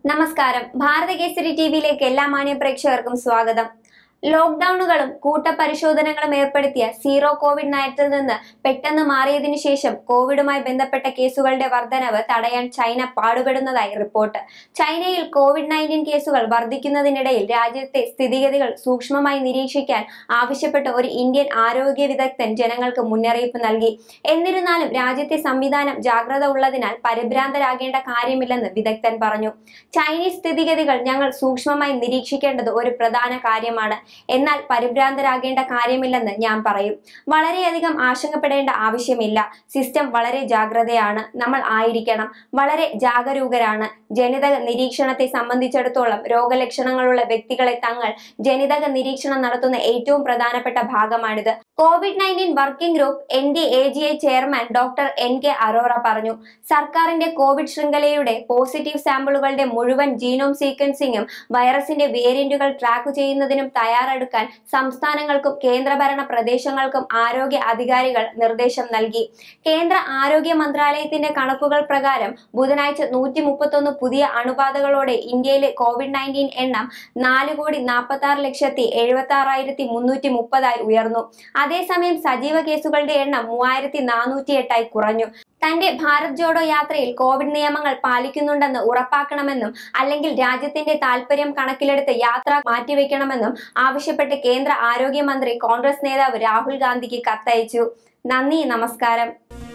നമസ്കാരം ഭാരതകേസരി ടിവിയിലേക്ക് എല്ലാ മാന്യ പ്രേക്ഷകർക്കും സ്വാഗതം ലോക്ക്ഡൌണുകളും കൂട്ടപരിശോധനകളും ഏർപ്പെടുത്തിയ സീറോ കോവിഡ് നയത്തിൽ നിന്ന് പെട്ടെന്ന് മാറിയതിനു ശേഷം കോവിഡുമായി ബന്ധപ്പെട്ട കേസുകളുടെ വർധനവ് തടയാൻ ചൈന പാടുപെടുന്നതായി റിപ്പോർട്ട് ചൈനയിൽ കോവിഡ് നയൻറ്റീൻ കേസുകൾ വർദ്ധിക്കുന്നതിനിടയിൽ രാജ്യത്തെ സ്ഥിതിഗതികൾ സൂക്ഷ്മമായി നിരീക്ഷിക്കാൻ ആവശ്യപ്പെട്ട് ഒരു ഇന്ത്യൻ ആരോഗ്യ വിദഗ്ധൻ ജനങ്ങൾക്ക് മുന്നറിയിപ്പ് നൽകി എന്നിരുന്നാലും രാജ്യത്തെ സംവിധാനം ജാഗ്രത ഉള്ളതിനാൽ പരിഭ്രാന്തരാകേണ്ട കാര്യമില്ലെന്ന് വിദഗ്ധൻ പറഞ്ഞു ചൈനീസ് സ്ഥിതിഗതികൾ ഞങ്ങൾ സൂക്ഷ്മമായി നിരീക്ഷിക്കേണ്ടത് ഒരു പ്രധാന കാര്യമാണ് എന്നാൽ പരിഭ്രാന്തരാകേണ്ട കാര്യമില്ലെന്ന് ഞാൻ പറയും വളരെയധികം ആശങ്കപ്പെടേണ്ട ആവശ്യമില്ല സിസ്റ്റം വളരെ ജാഗ്രതയാണ് നമ്മൾ ആയിരിക്കണം വളരെ ജാഗരൂകരാണ് ജനിതക നിരീക്ഷണത്തെ സംബന്ധിച്ചിടത്തോളം രോഗലക്ഷണങ്ങളുള്ള വ്യക്തികളെ തങ്ങൾ ജനിതക നിരീക്ഷണം നടത്തുന്ന ഏറ്റവും പ്രധാനപ്പെട്ട ഭാഗമാണിത് Covid nineteen working group N D A G I chairman doctor N K Arora പറഞ്ഞു സർക്കാരിന്റെ കോവിഡ് ശൃംഖലയുടെ പോസിറ്റീവ് സാമ്പിളുകളുടെ മുഴുവൻ ജീനോം സീക്വൻസിംഗും വൈറസിന്റെ വേരിയന്റുകൾ ട്രാക്ക് ചെയ്യുന്നതിനും തയ്യാറെടുക്കാൻ സംസ്ഥാനങ്ങൾക്കും കേന്ദ്രഭരണ പ്രദേശങ്ങൾക്കും ആരോഗ്യ അധികാരികൾ നിർദ്ദേശം നൽകി കേന്ദ്ര ആരോഗ്യ മന്ത്രാലയത്തിന്റെ കണക്കുകൾ പ്രകാരം ബുധനാഴ്ച നൂറ്റി മുപ്പത്തൊന്ന് പുതിയ അണുബാധകളോടെ ഇന്ത്യയിലെ കോവിഡ് നയൻറ്റീൻ എണ്ണം നാല് കോടി നാൽപ്പത്തി ആറ് ലക്ഷത്തി എഴുപത്തി ആറായിരത്തി മുന്നൂറ്റി മുപ്പതായി ഉയർന്നു അതേസമയം സജീവ കേസുകളുടെ എണ്ണം മൂവായിരത്തി നാനൂറ്റി എട്ടായി കുറഞ്ഞു തന്റെ ഭാരത് ജോഡോ യാത്രയിൽ കോവിഡ് നിയമങ്ങൾ പാലിക്കുന്നുണ്ടെന്ന് ഉറപ്പാക്കണമെന്നും അല്ലെങ്കിൽ രാജ്യത്തിന്റെ താൽപര്യം കണക്കിലെടുത്ത് യാത്ര മാറ്റിവെക്കണമെന്നും ആവശ്യപ്പെട്ട് കേന്ദ്ര ആരോഗ്യമന്ത്രി കോൺഗ്രസ് നേതാവ് രാഹുൽ ഗാന്ധിക്ക് കത്തയച്ചു നന്ദി നമസ്കാരം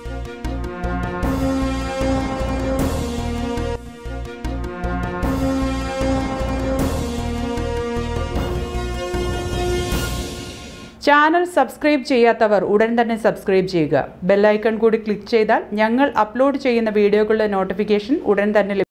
ചാനൽ സബ്സ്ക്രൈബ് ചെയ്യാത്തവർ ഉടൻ തന്നെ സബ്സ്ക്രൈബ് ചെയ്യുക ബെല്ലൈക്കൺ കൂടി ക്ലിക്ക് ചെയ്താൽ ഞങ്ങൾ അപ്ലോഡ് ചെയ്യുന്ന വീഡിയോകളുടെ നോട്ടിഫിക്കേഷൻ ഉടൻ തന്നെ ലഭി-